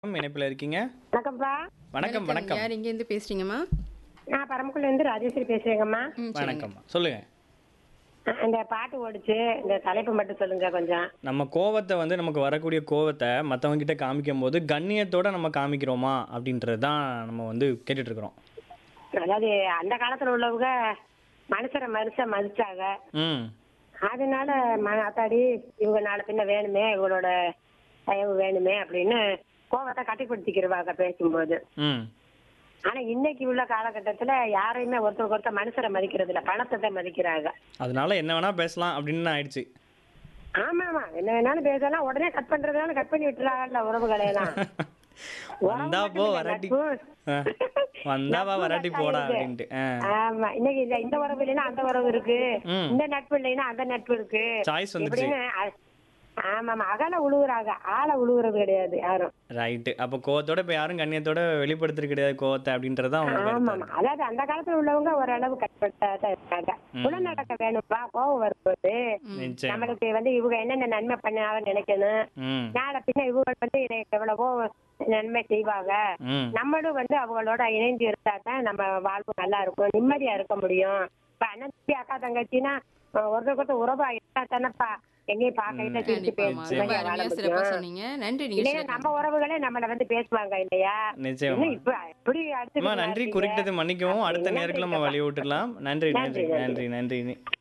இணைப்பில் இருக்கீங்க வணக்கம்ப்பா வணக்கம் வணக்கம் யார் இங்கேருந்து பேசுறீங்கம்மா நான் பரமக்குள்ள இருந்து ராஜேஸ்வரி பேசுறேங்கம்மா ம் சொல்லுங்க வணக்கம்மா சொல்லுங்க அஹ் இந்த பாட்டு ஓடிச்சு இந்த தலைப்பு மட்டும் சொல்லுங்க கொஞ்சம் நம்ம கோவத்தை வந்து நமக்கு வரக்கூடிய கோவத்தை மற்றவங்க கிட்ட காமிக்கும் போது கண்ணியத்தோட நம்ம காமிக்கிறோமா அப்படின்றது தான் நம்ம வந்து கேட்டுட்டு இருக்கிறோம் அதாவது அந்த காலத்துல உள்ளவங்க மனுஷரை மனுஷன் மதிச்சாங்க ம் அதனால ம- அத்தாடி இவங்க நாளை பின்ன வேணுமே இவங்களோட தயவு வேணுமே அப்படின்னு கோவத்தை கட்டிப்படுத்திக்கிறவாங்க பேசும்போது ம் ஆனா இன்னைக்கு உள்ள காலகட்டத்துல யாரையுமே ஒருத்தருக்கு ஒருத்தர் மனுஷரை மதிக்கிறது இல்ல பணத்தை தான் மதிக்கிறாங்க அதனால என்ன வேணா பேசலாம் அப்படின்னு ஆயிடுச்சு ஆமா ஆமா என்ன வேணாலும் பேசலாம் உடனே கட் பண்றதுனால கட் பண்ணி விட்டுறாங்கல்ல உறவுகளை எல்லாம் வந்தா போ வராட்டி ஆ, வந்தா வா வராட்டி போடா அப்படின்ட்டு ஆ. ஆமா இன்னைக்கு இல்ல இந்த உறவு இல்லைன்னா அந்த உறவு இருக்கு ம். இந்த நட்பு இல்லைன்னா அந்த நட்பு இருக்கு சாய்ஸ் வந்துடுச்சு இப்படின்னு அ- ஆமாமா அகல உழுவுறாங்க ஆள உழுவுறது கிடையாது யாரும் ரைட்டு அப்போ கோவத்தோட இப்போ யாரும் கண்ணியத்தோட வெளிப்படுத்துறது கிடையாது கோவத்தை அப்படின்றது தான் அவங்க ஆமாமா கருத்து அதாவது அந்த காலத்துல உள்ளவங்க ஓரளவு கட்டுப்பட்டாதான் இருக்காங்க குணநடக்க வேணும்பா கோவம் வரும்போது நிச்சயம் நம்மளுக்கு வந்து இவங்க என்னென்ன நன்மை பண்ணாங்கன்னு நினைக்கணும் ம் நாளை பின்ன இவங்க வந்து எனக்கு எவ்வளவோ நன்மை செய்வாங்க ம் நம்மளும் வந்து அவங்களோட இணைந்து இருந்தா தான் நம்ம வாழ்வு நல்லா இருக்கும் நிம்மதியா இருக்க முடியும் இப்ப அண்ணன் தம்பி அக்கா தங்கச்சின்னா அஹ் ஒருத்தருக்கு ஒருத்தர் உறவா இருந்தா தானப்பா எங்கேயும் பார்க்கையில சிரிச்சு கண்டிப்பாமா பேசி ரொம்ப நிம்மதியா வாழ அருமையா சிறப்பா முடியும் சொன்னீங்க நன்றி இல்லையா நீங்க நம்ம உறவுகளே நம்மள வந்து பேசுவாங்க இல்லையா நிச்சயமா என்ன இப்ப எப்படி அடுத்து அம்மா நன்றி குறுக்கிட்டது மன்னிக்கவும் அடுத்த நேரத்தில் நம்ம வழி விட்டுடலாம் நன்றி நன்றி நன்றி நன்றி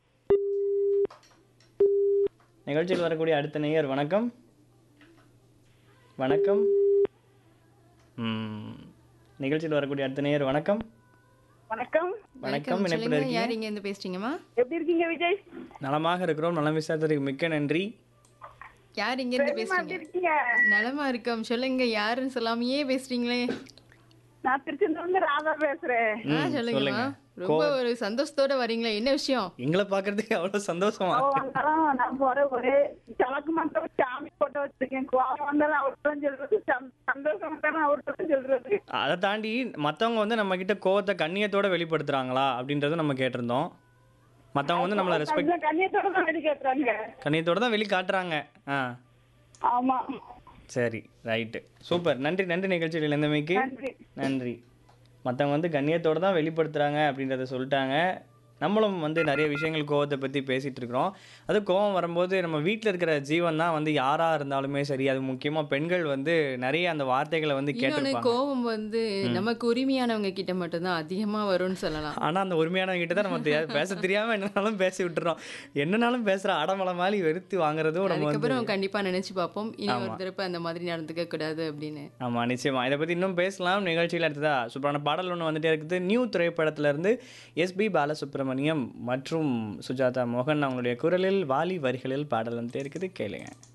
நிகழ்ச்சியில் வரக்கூடிய அடுத்த நேயர் வணக்கம் வணக்கம் ம், நிகழ்ச்சியில் வரக்கூடிய அடுத்த நேயர் வணக்கம் வணக்கம் வணக்கம் இணைப்பில் சொல்லுங்க இருக்கீங்க யார் இங்கேருந்து பேசுறீங்கம்மா எப்படி இருக்கீங்க விஜய் நலமாக இருக்கிறோம் நலம் விசாரத்துக்கு மிக்க நன்றி யார் இங்கேருந்து எப்படி பேசுறீங்க இருக்கீங்க நலமா இருக்கோம் சொல்லுங்க யாருன்னு சொல்லாமையே பேசுறீங்களே நான் திருச்செந்தூர்ல இருந்து ராதா பேசுறேன் ஆ ம், சொல்லுங்கம்மா சொல்லுங்க. ரொம்ப ஒரு சந்தோஷத்தோட வரீங்களே என்ன விஷயம் எங்களை பார்க்கறதுக்கு அவ்வளோ சந்தோஷமா அவ வந்தாலும் நான் போற ஒரு சலக்கு மட்டும் சாமி போட்டோ வச்சிருக்கேன் கோவம் வந்தாலும் அவர்கிட்ட தான் சொல்றது சந்- சந்தோஷம் வந்தாலும் அவர்கிட்ட தான் சொல்றது அதை தாண்டி மற்றவங்க வந்து நம்ம கிட்ட கோவத்தை கண்ணியத்தோட வெளிப்படுத்துறாங்களா அப்படின்றத நம்ம கேட்டிருந்தோம் மற்றவங்க வந்து நம்மளை ரெஸ்பெக்ட் அந்த கண்ணியத்தோட தான் வெளி கேட்டுறாங்க கண்ணியத்தோட தான் வெளி காட்டுறாங்க ஆ ஆமா சரி ரைட்டு சூப்பர் நன்றி நன்றி நிகழ்ச்சியில் இருந்தமைக்கு நன்றி நன்றி மற்றவங்க வந்து கண்ணியத்தோட தான் வெளிப்படுத்துகிறாங்க அப்படின்றத சொல்லிட்டாங்க நம்மளும் வந்து நிறைய விஷயங்கள் கோவத்தை பற்றி பேசிகிட்டு இருக்கிறோம் அது கோவம் வரும்போது நம்ம வீட்டில் இருக்கிற ஜீவன் தான் வந்து யாராக இருந்தாலுமே சரி அது முக்கியமாக பெண்கள் வந்து நிறைய அந்த வார்த்தைகளை வந்து இன்னொன்னு கேட்டிருப்பாங்க கோபம் வந்து நமக்கு உரிமையானவங்க கிட்ட மட்டும்தான் அதிகமா வரும்னு சொல்லலாம் ஆனால் அந்த உரிமையானவங்க கிட்ட தான் நம்ம தெரியாது பேச தெரியாமல் என்னனாலும் பேசி விட்டுறோம் என்னனாலும் பேசுகிற அடமலை மாதிரி வெறுத்து வாங்குறதும் நம்ம வந்து அதுக்கப்புறம் கண்டிப்பா நினைச்சு பார்ப்போம் இனி ஒரு தடவை அந்த மாதிரி நடந்துக்க கூடாது அப்படின்னு ஆமாம் நிச்சயமா இதை பற்றி இன்னும் பேசலாம் நிகழ்ச்சியில் அடுத்ததா சூப்பரான பாடல் ஒன்று வந்துட்டே இருக்குது நியூ திரைப்படத்துல இருந்து எஸ்பி பாலசுப்ரமணியம் மற்றும் சுஜாதா மோகன் அவங்களுடைய குரலில் வாலி வரிகளில் பாடல் வந்துட்டே இருக்குது கேளுங்க